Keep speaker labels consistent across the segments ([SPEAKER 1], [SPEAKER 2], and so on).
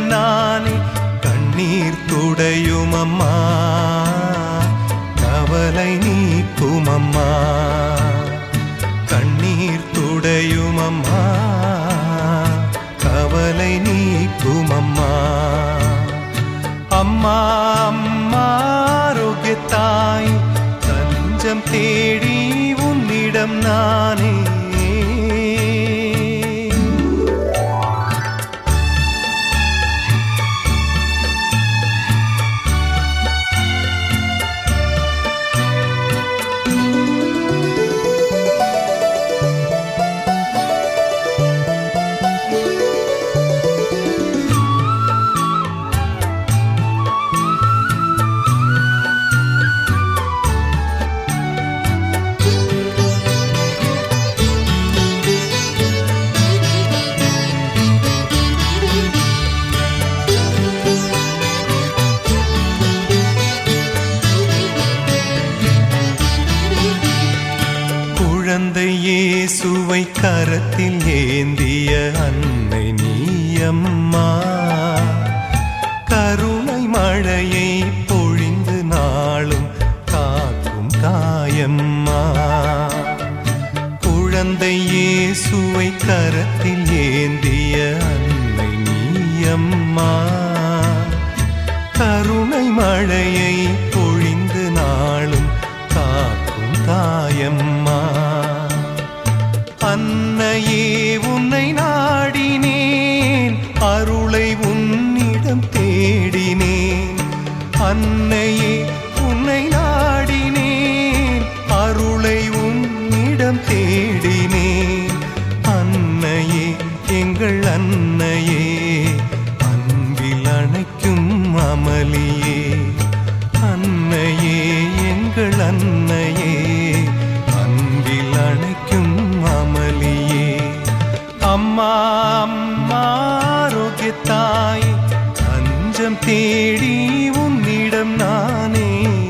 [SPEAKER 1] நானே கண்ணீர் துடையும் அம்மா கவலை நீக்கும் அம்மா கண்ணீர் துடையும் அம்மா கவலை நீக்கும் அம்மா அம்மா அம்மா ஆரோக்கியத்தாய் தஞ்சம் தேடி உன்னிடம் நானே குழந்தை இயேசுவை கரத்தில் ஏந்திய அன்னை நீயம்மா கருணை மழையை பொழிந்து நாளும் காக்கும் தாயம்மா குழந்தை இயேசுவை கரத்தில் ஏந்திய அன்னை நீயம்மா கருணை மழையை பொழிந்து நாளும் காக்கும் தாயம்மா அன்னையே உன்னை நாடினேன் அருளை உன்னிடம் தேடினேன் அன்னையே உன்னை நாடினேன் அருளை உன்னிடம் தேடினேன் அன்னையே எங்கள் அன்னையே அன்பில் அணைக்கும் அமளியே அன்னையே எங்கள் அன்னையே அன்பில் அணைக்கும் அமளியே அம்மா அம்மா ஆரோக்கியத்தாய் அஞ்சம் தேடி உன்னிடம் நானே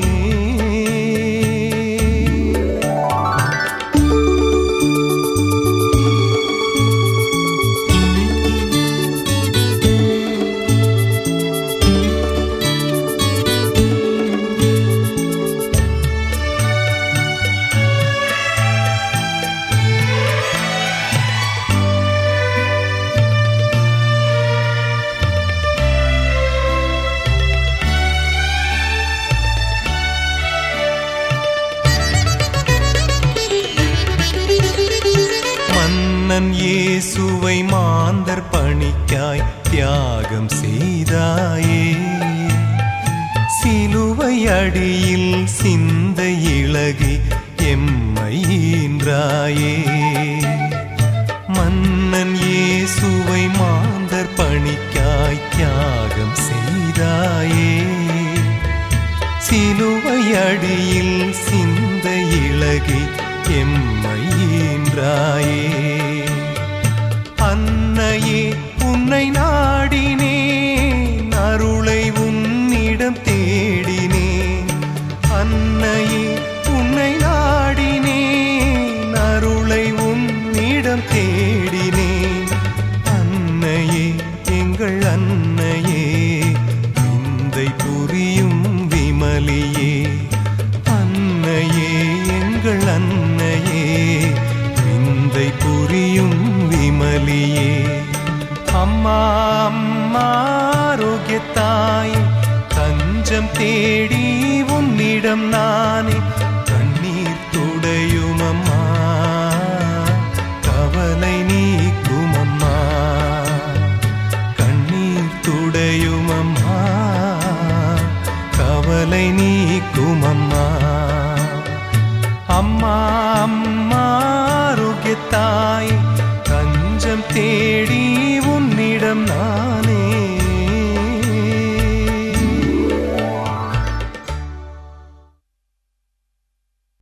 [SPEAKER 1] மன்னன் இயேசுவை மாந்தர் பணிக்காய் தியாகம் செய்தாயே சிலுவை அடியில் சிந்த இழகி எம்மை ஈன்றாயே மன்னன் இயேசுவை மாந்தர் பணிக்காய் தியாகம் செய்தாயே சிலுவை அடியில் சிந்த இழகி எம்மை ஈன்றாயே அன்னையே உன்னை நாடினேன் அருளை உன்னிடம் தேடினேன் அன்னையே உன்னை நாடினேன் அருளை உன்னிடம் தேடினேன் அன்னையே எங்கள் அன்னையே விந்தை புரியும் விமலியே அன்னையே எங்கள் அன்னையே விந்தை புரியும் விமலியே அம்மா அம்மா ஆரோக்கியத்தாய் தஞ்சம் தேடி உன்னிடம் நானே